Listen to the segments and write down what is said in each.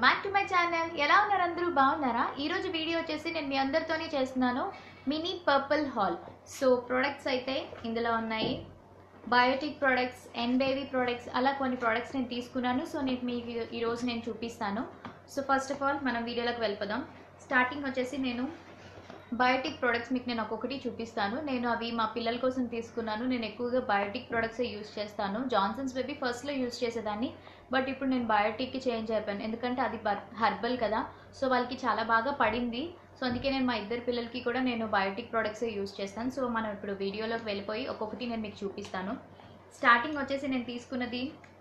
back to my channel ఎలా ఉన్నారు అందరూ బాగున్నారా ఈరోజు వీడియో వచ్చేసి నేను మీ అందరితోనే చేస్తున్నాను mini purple haul so products అయితే ఇందులో ఉన్నాయి Biotique products and baby products అలా కొన్ని ప్రొడక్ట్స్ నేను తీసుకున్నాను సో నేను మీకు ఈరోజు నేను చూపిస్తాను సో ఫస్ట్ ఆఫ్ ఆల్ మనం వీడియోలోకి వెళ్ళిపోదాం స్టార్టింగ్ వచ్చేసి నేను బయోటిక్ ప్రొడక్ట్స్ మీకు నేను ఒక్కొక్కటి చూపిస్తాను నేను అవి మా పిల్లల కోసం తీసుకున్నాను నేను ఎక్కువగా బయోటిక్ ప్రొడక్ట్స్ యూస్ చేస్తాను జాన్సన్స్ బేబీ ఫస్ట్లో యూస్ చేసేదాన్ని బట్ ఇప్పుడు నేను బయోటిక్కి చేంజ్ అయిపోయాను ఎందుకంటే అది హర్బల్ కదా సో వాళ్ళకి చాలా బాగా పడింది సో అందుకే నేను మా ఇద్దరు పిల్లలకి కూడా నేను బయోటిక్ ప్రొడక్ట్సే యూస్ చేస్తాను సో మనం ఇప్పుడు వీడియోలోకి వెళ్ళిపోయి ఒక్కొక్కటి నేను మీకు చూపిస్తాను స్టార్టింగ్ వచ్చేసి నేను తీసుకున్నది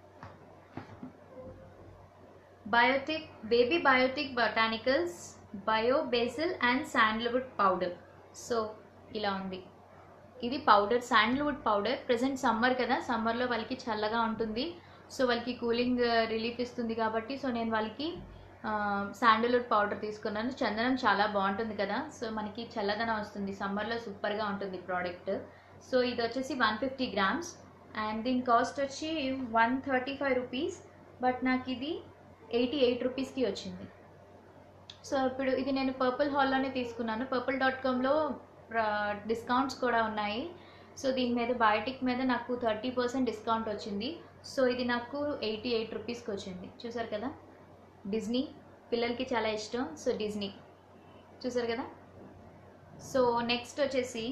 Biotique baby Biotique botanicals bio basil and sandalwood powder so ఇలా ఉంది ఇది powder sandalwood powder present summer కదా సమ్మర్లో వాళ్ళకి చల్లగా ఉంటుంది సో వాళ్ళకి కూలింగ్ రిలీఫ్ ఇస్తుంది కాబట్టి సో నేను వాళ్ళకి శాండల్వుడ్ పౌడర్ తీసుకున్నాను చందనం చాలా బాగుంటుంది కదా సో మనకి చల్లదనం వస్తుంది సమ్మర్లో సూపర్గా ఉంటుంది ప్రోడక్ట్ సో ఇది వచ్చేసి వన్ ఫిఫ్టీ గ్రామ్స్ అండ్ దీని కాస్ట్ వచ్చి one thirty five rupees but నాకు ఇది ఎయిటీ ఎయిట్ రూపీస్కి వచ్చింది సో ఇప్పుడు ఇది నేను పర్పుల్ హాల్లోనే తీసుకున్నాను పర్పుల్ డాట్ కామ్లో డిస్కౌంట్స్ కూడా ఉన్నాయి సో దీని మీద బయోటిక్ మీద నాకు థర్టీ పర్సెంట్ డిస్కౌంట్ వచ్చింది సో ఇది నాకు ఎయిటీ ఎయిట్ రూపీస్కి వచ్చింది చూసారు కదా డిజ్నీ పిల్లలకి చాలా ఇష్టం సో డిజ్నీ చూసారు కదా సో నెక్స్ట్ వచ్చేసి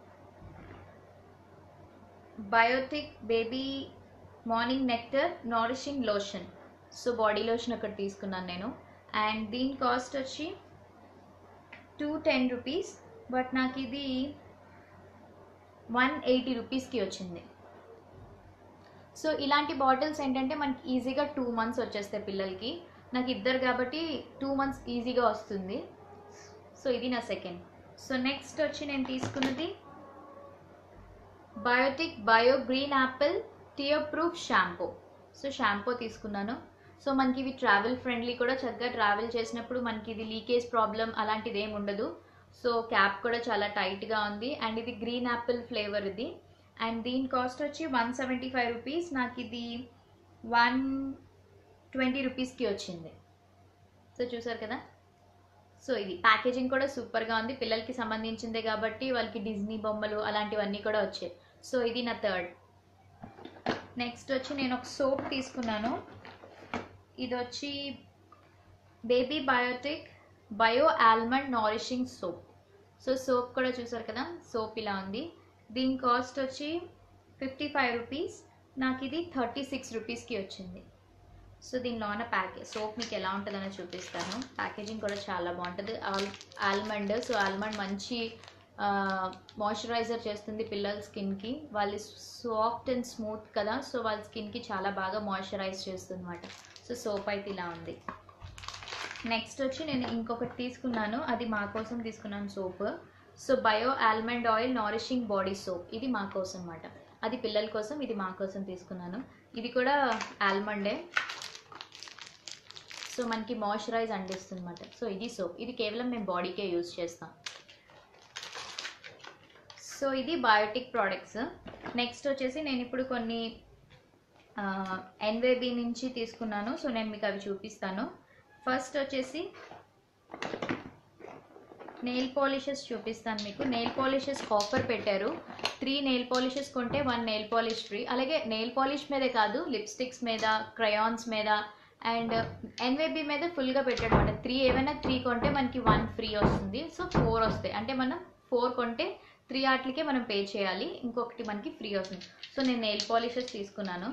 Biotique baby morning nectar nourishing lotion so body lotion ఒకటి తీసుకున్నాను నేను అండ్ దీని కాస్ట్ వచ్చి టూ టెన్ రూపీస్ బట్ నాకు ఇది వన్ ఎయిటీ రూపీస్కి వచ్చింది సో ఇలాంటి బాటిల్స్ ఏంటంటే మనకి ఈజీగా టూ మంత్స్ వచ్చేస్తాయి పిల్లలకి నాకు ఇద్దరు కాబట్టి టూ మంత్స్ ఈజీగా వస్తుంది సో ఇది నా సెకండ్ సో నెక్స్ట్ వచ్చి నేను తీసుకున్నది Biotique bio green apple tear proof shampoo so shampoo తీసుకున్నాను సో మనకి ఇవి ట్రావెల్ ఫ్రెండ్లీ కూడా చక్కగా ట్రావెల్ చేసినప్పుడు మనకి ఇది లీకేజ్ ప్రాబ్లం అలాంటిది ఏమి ఉండదు సో క్యాప్ కూడా చాలా టైట్గా ఉంది అండ్ ఇది గ్రీన్ యాపిల్ ఫ్లేవర్ ఇది అండ్ దీని కాస్ట్ వచ్చి వన్ సెవెంటీ ఫైవ్ రూపీస్ నాకు ఇది వన్ ట్వంటీ రూపీస్కి వచ్చింది సో చూసారు కదా సో ఇది ప్యాకేజింగ్ కూడా సూపర్గా ఉంది పిల్లలకి సంబంధించిందే కాబట్టి వాళ్ళకి డిజ్నీ బొమ్మలు అలాంటివన్నీ కూడా వచ్చాయి సో ఇది నా థర్డ్ నెక్స్ట్ వచ్చి నేను ఒక సోప్ తీసుకున్నాను ఇది వచ్చి baby Biotique bio almond nourishing soap so soap కూడా చూసారు కదా సోప్ ఇలా ఉంది దీని కాస్ట్ వచ్చి ఫిఫ్టీ ఫైవ్ రూపీస్ నాకు ఇది థర్టీ సిక్స్ రూపీస్కి వచ్చింది సో దీనిలోన ప్యాకేజ్ సోప్ మీకు ఎలా ఉంటుందని చూపిస్తాను ప్యాకేజింగ్ కూడా చాలా బాగుంటుంది ఆల్ ఆల్మండ్ సో ఆల్మండ్ మంచి మాయిశ్చరైజర్ చేస్తుంది పిల్లల స్కిన్కి వాళ్ళు సాఫ్ట్ అండ్ స్మూత్ కదా సో వాళ్ళ స్కిన్కి చాలా బాగా మాయిశ్చరైజ్ చేస్తుంది అనమాట సో సోప్ అయితే ఇలా ఉంది నెక్స్ట్ వచ్చి నేను ఇంకొకటి తీసుకున్నాను అది మా కోసం తీసుకున్నాను soap so bio almond oil nourishing body soap ఇది మా కోసం అనమాట అది పిల్లల కోసం ఇది మా కోసం తీసుకున్నాను ఇది కూడా ఆల్మండే సో మనకి మాయిశ్చరైజ్ అందిస్తుంది అనమాట సో ఇది సోప్ ఇది కేవలం మేము బాడీకే యూజ్ చేస్తాం సో ఇది బయోటిక్ ప్రోడక్ట్స్ నెక్స్ట్ వచ్చేసి నేను ఇప్పుడు కొన్ని ఎన్వేబీ నుంచి తీసుకున్నాను సో నేను మీకు అవి చూపిస్తాను ఫస్ట్ వచ్చేసి నెయిల్ పాలిషెస్ చూపిస్తాను మీకు నెయిల్ పాలిషెస్ ఆఫర్ పెట్టారు త్రీ నెయిల్ పాలిషెస్ కొంటే వన్ నెయిల్ పాలిష్ ఫ్రీ అలాగే నెయిల్ పాలిష్ మీదే కాదు లిప్స్టిక్స్ మీద క్రయాన్స్ మీద అండ్ ఎన్వేబీ మీద ఫుల్గా పెట్టాడు అనమాట త్రీ ఏమైనా త్రీ కొంటే మనకి వన్ ఫ్రీ వస్తుంది సో ఫోర్ వస్తాయి అంటే మనం ఫోర్ కొంటే త్రీ ఆటలకే మనం పే చేయాలి ఇంకొకటి మనకి ఫ్రీ వస్తుంది సో నేను నెయిల్ పాలిషెస్ తీసుకున్నాను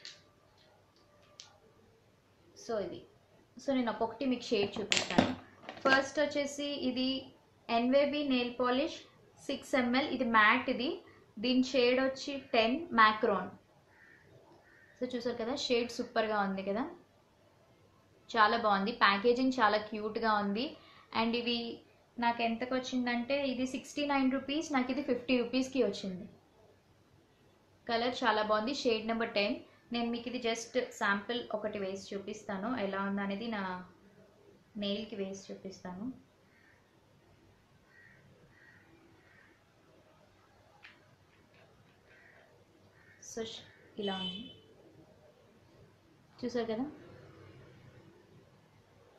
సో ఇది సో నేను ఒక్కొక్కటి మీకు షేడ్ చూపిస్తాను ఫస్ట్ వచ్చేసి ఇది NY Bae nail polish six ML ఇది మ్యాట్ ఇది దీని షేడ్ వచ్చి టెన్ మ్యాక్రోన్ సో చూసారు కదా షేడ్ సూపర్గా ఉంది కదా చాలా బాగుంది ప్యాకేజింగ్ చాలా క్యూట్గా ఉంది అండ్ ఇవి నాకు ఎంతకు వచ్చిందంటే ఇది సిక్స్టీ నైన్ రూపీస్ నాకు ఇది ఫిఫ్టీ రూపీస్కి వచ్చింది కలర్ చాలా బాగుంది షేడ్ నెంబర్ టెన్ నేను మీకు ఇది జస్ట్ శాంపిల్ ఒకటి వేసి చూపిస్తాను ఎలా ఉందనేది నా నెయిల్కి వేసి చూపిస్తాను సో ఇలా ఉంది చూసారు కదా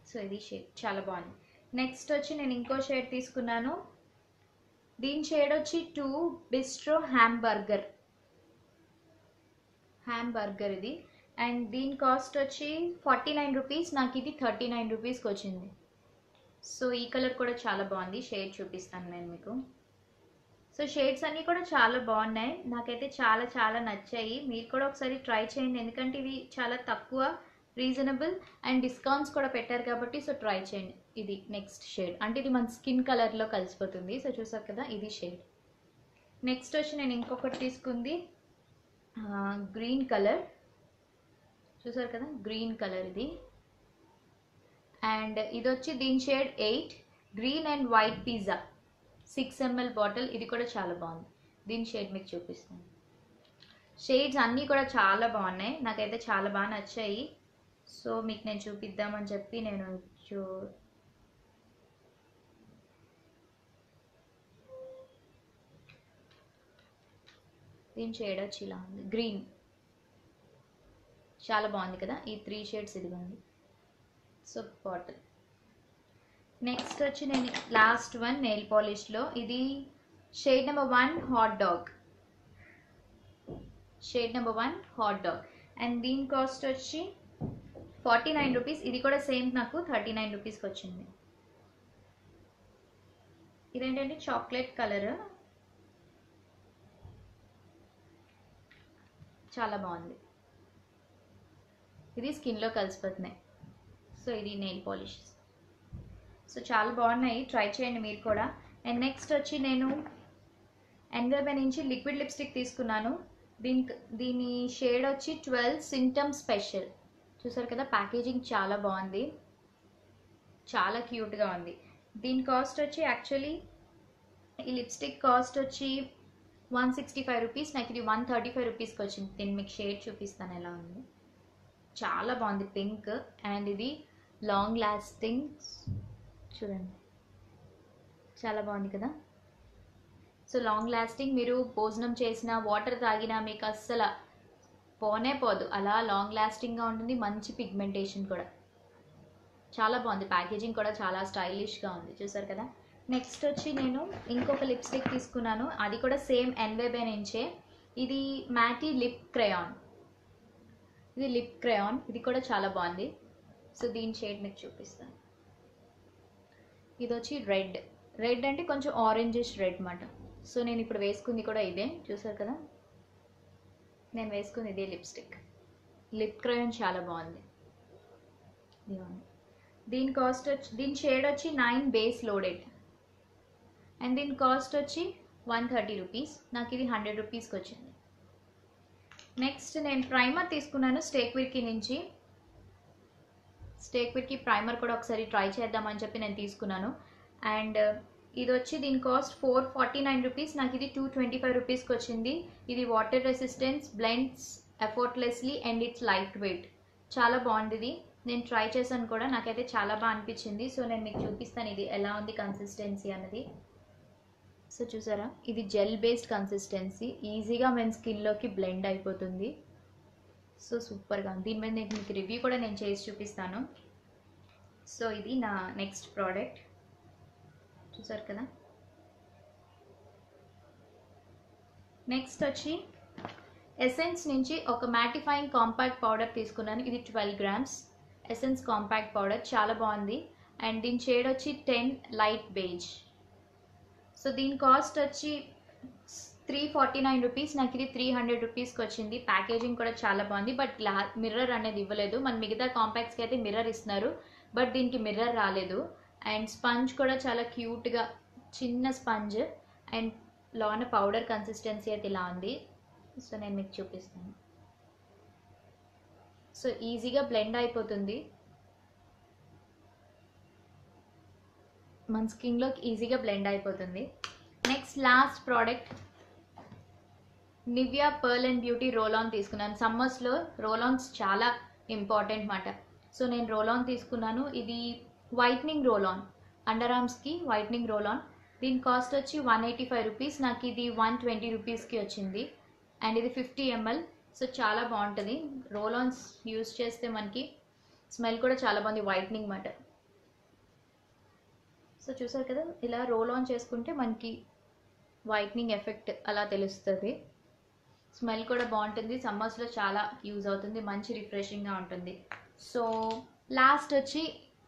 సో ఇది షేడ్ చాలా బాగుంది నెక్స్ట్ వచ్చి నేను ఇంకో షేడ్ తీసుకున్నాను దీని షేడ్ వచ్చి two bistro hamburger hamburger ఇది అండ్ దీని కాస్ట్ వచ్చి ఫార్టీ నైన్ రూపీస్ నాకు ఇది థర్టీ నైన్ రూపీస్కి వచ్చింది సో ఈ కలర్ కూడా చాలా బాగుంది షేడ్ చూపిస్తాను నేను మీకు సో షేడ్స్ అన్నీ కూడా చాలా బాగున్నాయి నాకైతే చాలా చాలా నచ్చాయి మీరు కూడా ఒకసారి ట్రై చేయండి ఎందుకంటే ఇవి చాలా తక్కువ రీజనబుల్ అండ్ డిస్కౌంట్స్ కూడా పెట్టారు కాబట్టి సో ట్రై చేయండి ఇది నెక్స్ట్ షేడ్ అంటే ఇది మన స్కిన్ కలర్లో కలిసిపోతుంది సో చూసారు కదా ఇది షేడ్ నెక్స్ట్ వచ్చి నేను ఇంకొకటి తీసుకుంది గ్రీన్ కలర్ చూసారు కదా గ్రీన్ కలర్ ఇది అండ్ ఇది వచ్చి దీని shade eight green and white pizza six ML bottle ఇది కూడా చాలా బాగుంది దీని షేడ్ మీకు చూపిస్తాను షేడ్స్ అన్నీ కూడా చాలా బాగున్నాయి నాకైతే చాలా బాగా నచ్చాయి సో మీకు నేను చూపిద్దామని చెప్పి నేను చూ దీని షేడ్ వచ్చి ఇలా ఉంది గ్రీన్ చాలా బాగుంది కదా ఈ త్రీ షేడ్స్ ఇదిగోండి సో బాటిల్ నెక్స్ట్ వచ్చి నేను లాస్ట్ వన్ నెయిల్ పాలిష్లో ఇది shade number one hot dog shade number one hot dog and దీని కాస్ట్ వచ్చి ఫార్టీ నైన్ రూపీస్ ఇది కూడా సేమ్ నాకు థర్టీ నైన్ రూపీస్కి వచ్చింది ఇదేంటంటే చాక్లెట్ కలర్ చాలా బాగుంది ఇది స్కిన్లో కలిసిపోతున్నాయి సో ఇది నెయిల్ పాలిష్ సో చాలా బాగున్నాయి ట్రై చేయండి మీరు కూడా అండ్ నెక్స్ట్ వచ్చి నేను ఎన్వెబే నుంచి లిక్విడ్ లిప్స్టిక్ తీసుకున్నాను దీని దీని షేడ్ వచ్చి ట్వెల్వ్ సింటమ్ స్పెషల్ చూసారు కదా ప్యాకేజింగ్ చాలా బాగుంది చాలా క్యూట్గా ఉంది దీని కాస్ట్ వచ్చి యాక్చువల్లీ ఈ లిప్స్టిక్ కాస్ట్ వచ్చి వన్ సిక్స్టీ ఫైవ్ రూపీస్ నాకు ఇది వన్ థర్టీ ఫైవ్ రూపీస్కి వచ్చింది దీన్ని మీకు షేడ్ చూపిస్తాను ఎలా ఉంది చాలా బాగుంది పింక్ అండ్ ఇది లాంగ్ లాస్టింగ్ చూడండి చాలా బాగుంది కదా సో లాంగ్ లాస్టింగ్ మీరు భోజనం చేసిన వాటర్ తాగినా మీకు అస్సలు పోనే పోదు అలా లాంగ్ లాస్టింగ్గా ఉంటుంది మంచి పిగ్మెంటేషన్ కూడా చాలా బాగుంది ప్యాకేజింగ్ కూడా చాలా స్టైలిష్గా ఉంది చూసారు కదా నెక్స్ట్ వచ్చి నేను ఇంకొక లిప్స్టిక్ తీసుకున్నాను అది కూడా సేమ్ ఎన్వేబే నుంచే ఇది మ్యాటీ లిప్ క్రయాన్ ఇది లిప్ క్రయాన్ ఇది కూడా చాలా బాగుంది సో దీని షేడ్ మీకు చూపిస్తాను ఇది వచ్చి రెడ్ రెడ్ అంటే కొంచెం ఆరెంజిష్ రెడ్ మాట సో నేను ఇప్పుడు వేసుకుంది కూడా ఇదే చూసారు కదా నేను వేసుకుంది ఇదే లిప్స్టిక్ లిప్ క్రయాన్ చాలా బాగుంది ఇదిగోండి దీని కాస్ట్ వచ్చి దీని షేడ్ వచ్చి నైన్ బేస్ లోడెడ్ అండ్ దీని కాస్ట్ వచ్చి వన్ థర్టీ రూపీస్ నాకు ఇది హండ్రెడ్ రూపీస్కి వచ్చింది నెక్స్ట్ నేను ప్రైమర్ తీసుకున్నాను స్టేక్ విర్కి నుంచి స్టేక్ విర్కి ప్రైమర్ కూడా ఒకసారి ట్రై చేద్దామని చెప్పి నేను తీసుకున్నాను అండ్ ఇది వచ్చి దీని cost four forty nine rupees నాకు ఇది టూ ట్వంటీ ఫైవ్ రూపీస్కి వచ్చింది ఇది water resistance blends effortlessly and it's lightweight చాలా బాగుంది ఇది నేను ట్రై చేశాను కూడా నాకైతే చాలా బాగా అనిపించింది సో నేను మీకు చూపిస్తాను ఇది ఎలా ఉంది కన్సిస్టెన్సీ అన్నది సో చూసారా ఇది జెల్ బేస్డ్ కన్సిస్టెన్సీ ఈజీగా మన స్కిన్లోకి బ్లెండ్ అయిపోతుంది సో సూపర్గా ఉంది దీని మీద నేను మీకు రివ్యూ కూడా నేను చేసి చూపిస్తాను సో ఇది నా నెక్స్ట్ ప్రోడక్ట్ చూసారు కదా నెక్స్ట్ వచ్చి ఎసెన్స్ నుంచి ఒక మ్యాటిఫైయింగ్ కాంపాక్ట్ పౌడర్ తీసుకున్నాను ఇది twelve grams essence compact powder చాలా బాగుంది అండ్ దీని షేడ్ వచ్చి టెన్ లైట్ బేజ్ సో దీని కాస్ట్ వచ్చి త్రీ ఫార్టీ నైన్ రూపీస్ నాకు ఇది త్రీ హండ్రెడ్ రూపీస్కి వచ్చింది ప్యాకేజింగ్ కూడా చాలా బాగుంది బట్ గ్లా మిర్రర్ అనేది ఇవ్వలేదు మన మిగతా కాంపాక్ట్స్కి అయితే మిర్రర్ ఇస్తున్నారు బట్ దీనికి మిర్రర్ రాలేదు అండ్ స్పంజ్ కూడా చాలా క్యూట్గా చిన్న స్పంజ్ అండ్ లోన పౌడర్ కన్సిస్టెన్సీ అయితే ఇలా ఉంది సో నేను మీకు చూపిస్తాను సో ఈజీగా బ్లెండ్ అయిపోతుంది మన స్కిన్లోకి ఈజీగా బ్లెండ్ అయిపోతుంది next last product Nivea pearl and beauty roll on తీసుకున్నాను సమ్మర్స్లో రోల్ ఆన్స్ చాలా ఇంపార్టెంట్ మాట సో నేను రోల్ ఆన్ తీసుకున్నాను ఇది వైట్నింగ్ రోల్ ఆన్ అండర్ ఆర్మ్స్కి వైట్నింగ్ రోల్ ఆన్ దీని కాస్ట్ వచ్చి వన్ ఎయిటీ ఫైవ్ రూపీస్ నాకు ఇది వన్ ట్వంటీ రూపీస్కి వచ్చింది అండ్ ఇది ఫిఫ్టీ ఎంఎల్ సో చాలా బాగుంటుంది రోల్ ఆన్స్ యూస్ చేస్తే మనకి స్మెల్ కూడా చాలా బాగుంది వైట్నింగ్ మాట సో చూసారు కదా ఇలా రోల్ ఆన్ చేసుకుంటే మనకి వైట్నింగ్ ఎఫెక్ట్ అలా తెలుస్తుంది స్మెల్ కూడా బాగుంటుంది సమ్మర్స్లో చాలా యూజ్ అవుతుంది మంచి రిఫ్రెషింగ్గా ఉంటుంది సో లాస్ట్ వచ్చి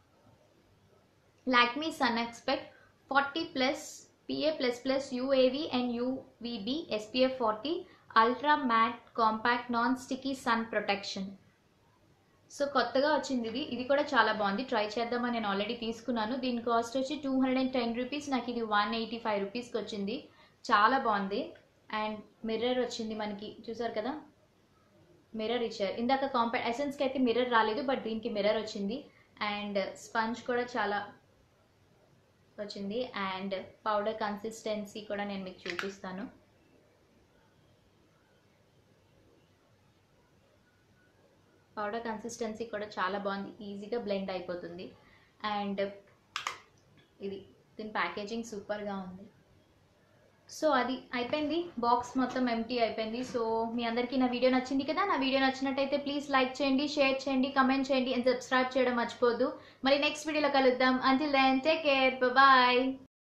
Lakme sun expert forty plus PA plus plus UVA and UVB SPF forty ultra matte compact non sticky sun protection so కొత్తగా వచ్చింది ఇది ఇది కూడా చాలా బాగుంది ట్రై చేద్దామని నేను ఆల్రెడీ తీసుకున్నాను దీని కాస్ట్ వచ్చి two hundred and ten rupees నాకు ఇది వన్ ఎయిటీ ఫైవ్ రూపీస్కి వచ్చింది చాలా బాగుంది అండ్ మిర్రర్ వచ్చింది మనకి చూసారు కదా మిర్రర్ ఇచ్చారు ఇందాక కాంపాక్ట్ ఎసెన్స్కి అయితే మిర్రర్ రాలేదు బట్ దీనికి మిర్రర్ వచ్చింది అండ్ స్పంజ్ కూడా చాలా వచ్చింది అండ్ పౌడర్ కన్సిస్టెన్సీ కూడా నేను మీకు చూపిస్తాను పౌడర్ కన్సిస్టెన్సీ కూడా చాలా బాగుంది ఈజీగా బ్లెండ్ అయిపోతుంది అండ్ ఇది దీని ప్యాకేజింగ్ సూపర్గా ఉంది సో అది అయిపోయింది బాక్స్ మొత్తం ఎంటీ అయిపోయింది సో మీ అందరికీ నా వీడియో నచ్చింది కదా నా వీడియో నచ్చినట్టయితే ప్లీజ్ లైక్ చేయండి షేర్ చేయండి కమెంట్ చేయండి అండ్ సబ్స్క్రైబ్ చేయడం మర్చిపోద్దు మరి నెక్స్ట్ వీడియోలో కలుద్దాం until then take care bye